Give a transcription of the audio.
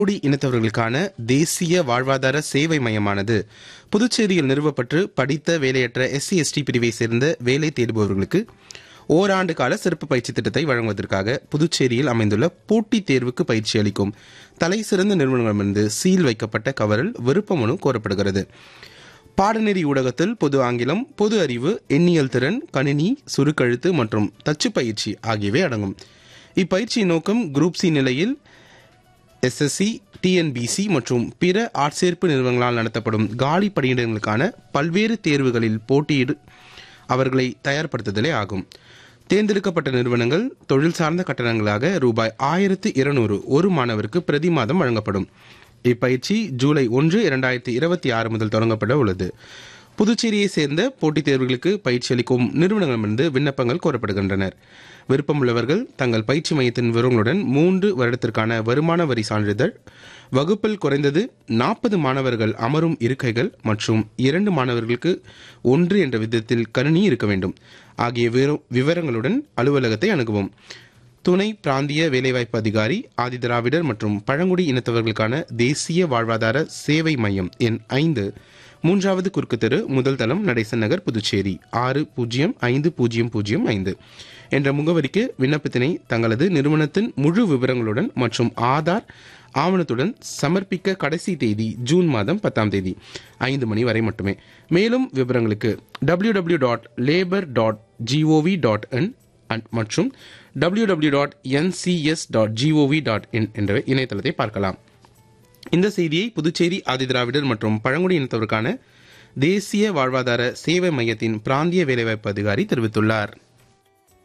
குடி இனத்தவர்களுக்கான தேசிய வாழ்வாதார சேவை மையமானது புதுச்சேரியில் நிறுவப்பட்டு படித்த வேலையற்ற எஸ்சி எஸ்டி பிரிவை சேர்ந்த வேலை தேடுபவர்களுக்கு ஓராண்டு கால சிறப்பு பயிற்சி திட்டத்தை வழங்குவதற்காக புதுச்சேரியில் அமைந்துள்ள போட்டித் தேர்வுக்கு பயிற்சி அளிக்கும் தலை சிறந்த நிறுவனங்களிடமிருந்து சீல் வைக்கப்பட்ட கவரில் விருப்ப மனு கோரப்படுகிறது பாடநெறி ஊடகத்தில் பொது ஆங்கிலம் பொது அறிவு எண்ணியல் திறன் கணினி சுருக்கெழுத்து மற்றும் தச்சு பயிற்சி ஆகியவை அடங்கும் இப்பயிற்சியின் நோக்கம் குரூப் சி நிலையில் எஸ்எஸ்சி டிஎன்பிசி மற்றும் பிற ஆட்சேர்ப்பு நிறுவனங்களால் நடத்தப்படும் காலி பணியிடங்களுக்கான பல்வேறு தேர்வுகளில் போட்டியிடு அவர்களை தயார்படுத்துதலே ஆகும் தேர்ந்தெடுக்கப்பட்ட நிறுவனங்கள் தொழில் சார்ந்த கட்டணங்களாக ரூபாய் ஆயிரத்து இருநூறு ஒரு மாணவருக்கு பிரதி மாதம் வழங்கப்படும் இப்பயிற்சி ஜூலை ஒன்று இரண்டாயிரத்தி இருபத்தி ஆறு முதல் தொடங்கப்பட உள்ளது புதுச்சேரியை சேர்ந்த போட்டித் தேர்வுகளுக்கு பயிற்சி அளிக்கும் நிறுவனங்களிடமிருந்து விண்ணப்பங்கள் கோரப்படுகின்றனர் விருப்பமுள்ளவர்கள் தங்கள் பயிற்சி மையத்தின் விவரங்களுடன் மூன்று வருடத்திற்கான வருமான வரி சான்றிதழ் வகுப்பில் குறைந்தது நாற்பது மாணவர்கள் அமரும் இருக்கைகள் மற்றும் இரண்டு மாணவர்களுக்கு ஒன்று என்ற விதத்தில் கணினி இருக்க வேண்டும் ஆகிய விவர- விவரங்களுடன் அலுவலகத்தை அணுகவும் துணை பிராந்திய வேலைவாய்ப்பு அதிகாரி ஆதிதிராவிடர் மற்றும் பழங்குடி இனத்தவர்களுக்கான தேசிய வாழ்வாதார சேவை மையம் எண் ஐந்து மூன்றாவது குறுக்கு தெரு முதல் தளம் நடேசன் நகர் புதுச்சேரி ஆறு பூஜ்ஜியம் ஐந்து பூஜ்ஜியம் பூஜ்ஜியம் ஐந்து என்ற முகவரிக்கு விண்ணப்பத்தினை தங்களது நிறுவனத்தின் முழு விவரங்களுடன் மற்றும் ஆதார் ஆவணத்துடன் சமர்ப்பிக்க கடைசி தேதி ஜூன் மாதம் பத்தாம் தேதி ஐந்து மணி வரை மட்டுமே மேலும் விவரங்களுக்கு W W dot labour dot GOV dot in மற்றும் W W dot NCS dot GOV dot in என்ற இணையதளத்தை பார்க்கலாம் இந்த செய்தியை புதுச்சேரி ஆதிதிராவிடர் மற்றும் பழங்குடி இனத்தவருக்கான தேசிய வாழ்வாதார சேவை மையத்தின் பிராந்திய வேலைவாய்ப்பு அதிகாரி தெரிவித்துள்ளார்